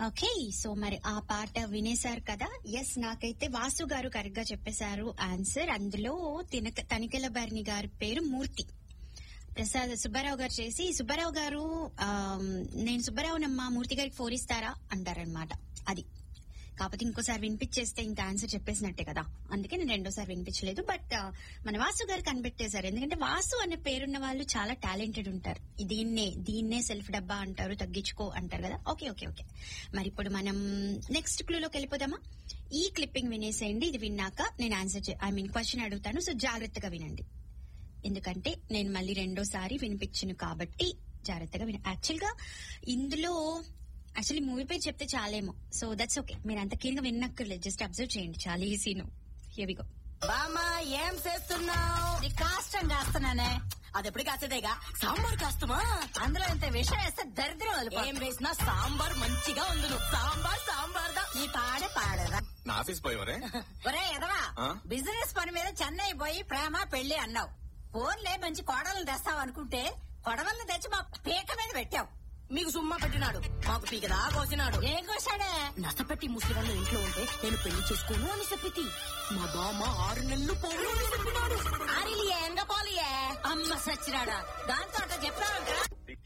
Okay so మరి ఆ పాట వినేశారు కదా ఎస్ నాకైతే వాసు గారు కరెక్ట్ గా చెప్పేశారు ఆన్సర్ అందులో తినక తనికెల భరణి గారి పేరు మూర్తి ప్రసాద్ సుబ్బారావు గారు చేసి సుబ్బారావు గారు ఆమ్, నేను సుబ్బారావునమ్మా మూర్తి గారికి ఫోన్ ఇస్తారా అంటారనమాట అది కాకపోతే ఇంకోసారి వినిపించేస్తే ఇంకా ఆన్సర్ చెప్పేసినట్టే కదా అందుకే నేను రెండోసారి వినిపించలేదు బట్ ఆ, మన వాసు గారు కనిపెట్టేశారు ఎందుకంటే వాసు అనే పేరున్న వాళ్ళు చాలా టాలెంటెడ్ ఉంటారు దీన్నే దీన్నే సెల్ఫ్ డబ్బా అంటారు తగ్గించుకో అంటారు కదా ఓకే ఓకే ఓకే మరి ఇప్పుడు మనం నెక్స్ట్ క్లూలోకి వెళ్ళిపోదామా ఈ క్లిప్పింగ్ వినేసేయండి ఇది విన్నాక నేను ఆన్సర్ ఐ మీన్ క్వశ్చన్ అడుగుతాను సో జాగ్రత్తగా వినండి ఎందుకంటే నేను మళ్ళీ రెండోసారి వినిపించను కాబట్టి జాగ్రత్తగా విన యాక్చువల్ గా ఇందులో యాక్చువల్లీ మూవీ పేరు చెప్తే చాలేమో సో దట్స్ ఓకే మీరు అంత క్లీన్ గా విన్నక్కర్లేదు జస్ట్ అబ్జర్వ్ చేయండి చాలా ఈజీను హియర్ వి గో బామ్మా ఏం చేస్తున్నావు నీ కాష్టం కాస్తున్నానే అది ఎప్పుడు కాసేదేగా సాంబార్ కాస్తమా అందులో ఇంత విషయం వేస్తే దరిద్రం వెళ్ళిపోతుంది. ఏం వేసినా సాంబార్ మంచిగా ఉంది సాంబార్ సాంబార్ దా నీ పాడే పాడరా నా ఆఫీస్ పోయేవరే ఒరే ఎదవా ఆ? బిజినెస్ పని మీద చెన్నై పోయి ప్రేమ పెళ్లి అన్నావు ఫోన్లే మంచి కోడలను తెస్తావు అనుకుంటే కొడవల్ని తెచ్చి మా పీక మీద పెట్టావు మీకు సుమ్మా పెట్టినాడు మాకు పీకదా కోసినాడు ఏం కోసాడే నష్టపెట్టి ముసలివాళ్ళు ఇంట్లో ఉంటే నేను పెళ్లి చేసుకోను అని చెప్పితి మా బామ్మ ఆరు నెలలు పోను అని చెప్పినాడు ఆరిలియే ఎంగ పోలియే అమ్మ సచ్చిరాడా దాంతో అట్లా చెప్పావంటరా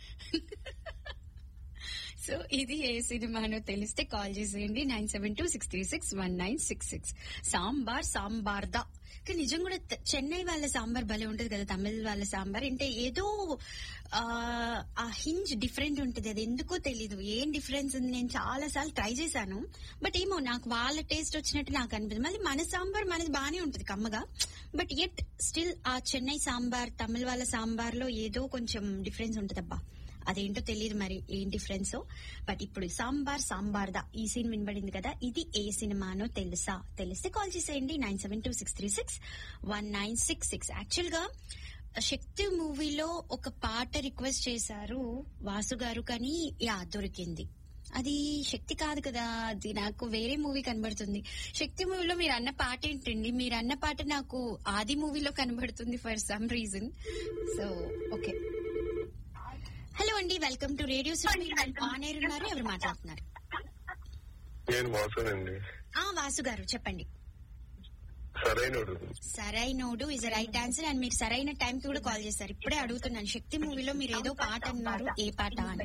సో ఇది ఏ సినిమానో తెలిస్తే కాల్ చేసేయండి nine seven two six three six one nine six six sambar sambar దా కానీ నిజం కూడా త- చెన్నై వాళ్ళ సాంబార్ భలే ఉంటది కదా తమిళ వాళ్ళ సాంబార్ అంటే ఏదో ఆ, ఆ హింజ్ డిఫరెంట్ ఉంటది అది ఎందుకో తెలీదు ఏం డిఫరెన్స్ ఉంది నేను చాలా సార్లు ట్రై చేశాను బట్ ఏమో నాకు వాళ్ళ టేస్ట్ వచ్చినట్టు నాకు అనిపిస్తుంది మళ్ళీ మన సాంబార్ మనది బానే ఉంటది కమ్మగా బట్ ఎట్ స్టిల్ ఆ చెన్నై సాంబార్ తమిళ వాళ్ళ సాంబార్ లో ఏదో కొంచెం డిఫరెన్స్ ఉంటదబ్బా అదేంటో తెలియదు మరి ఏం డిఫరెన్స్ బట్ ఇప్పుడు సాంబార్ సాంబార్ దా ఈ సీన్ వినబడింది కదా ఇది ఏ సినిమానో తెలుసా తెలిస్తే కాల్ చేసేయండి nine seven two six three six one nine six six actual గా శక్తి మూవీలో ఒక పాట రిక్వెస్ట్ చేశారు వాసు గారు కానీ యా దొరికింది అది శక్తి కాదు కదా అది నాకు వేరే మూవీ కనబడుతుంది శక్తి మూవీలో మీరు అన్న పాట ఏంటండి మీరు అన్న పాట నాకు ఆది మూవీలో కనబడుతుంది for some reason so okay hello అండి welcome to radio on air ఉన్నారు ఎవరు మాట్లాడుతున్నారు నేను వాసనండి ఆ వాసు గారు చెప్పండి Sarrainodu Sarrainodu is right answer and మీరు సరైన టైం కి కూడా కాల్ చేశారు ఇప్పుడే అడుగుతున్నాను శక్తి మూవీలో మీరు ఏదో పాట అన్నారు ఏ పాట అని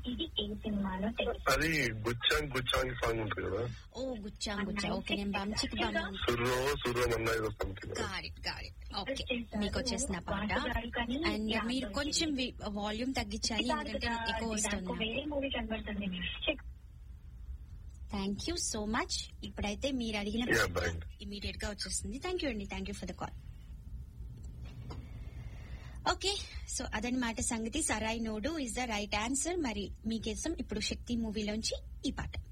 అది గుచ్చాంగ్ గుచ్చాంగ్ సాంగ్ ఉంటుంది కదా ఓ గుచ్చా గుచ్చా ఓకే నేను బంచికి బమ్ సుర్రో సుర్రో అన్న ఏదో సంథింగ్ గారిట్ గారిట్ ఓకే మీకు వచ్చేసిన పాట అండ్ మీరు కొంచెం వాల్యూమ్ తగ్గించాలి ఎందుకంటే ఎక్కువ వస్తుంది వేరే మూవీ కనబడుతుంది థ్యాంక్ యూ సో మచ్ ఇప్పుడైతే మీరు అడిగిన Yeah, bye. ఇమీడియట్ గా వచ్చేస్తుంది థ్యాంక్ యూ అండి thank you for the call okay so అదనమాట సంగతి Sarrainodu is the right answer మరి మీకేసం ఇప్పుడు శక్తి మూవీలోంచి ఈ పాట